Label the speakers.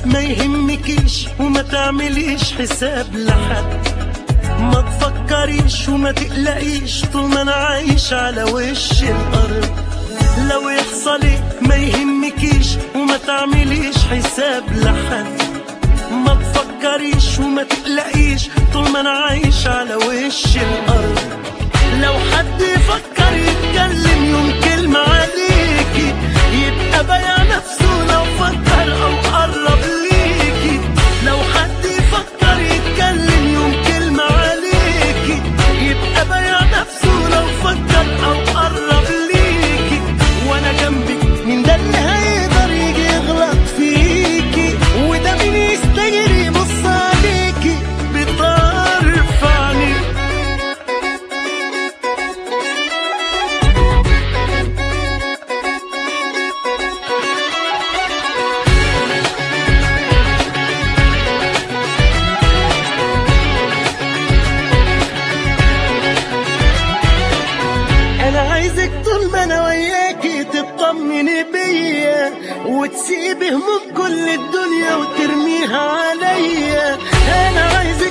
Speaker 1: ما يهمكيش وما تعمليش حساب لحد ما تفكريش وما تقلقيش طول ما انا عايش على وش الارض لو يحصل ايه ما يهمكيش وما تعمليش حساب لحد ما تفكريش وما تقلقيش طول ما انا عايش على وش الارض لو حد يفكر يتكلم يوم كلمة عليكي يبقى بايع نفسه لو فكر او قرب ليكي لو حد يفكر يتكلم يوم كلمة عليكي يبقى بايع نفسه لو فكر او قرب ليكي وانا جنبك مين ده اللي هيقدر يجي يغلط فيكي وده مين يستجري يبص عليكي بطرف عينيك انا عايزك طول ما انا وياكي تطمني بيا وتسيبي هموم كل الدنيا وترميها عليا انا عايزك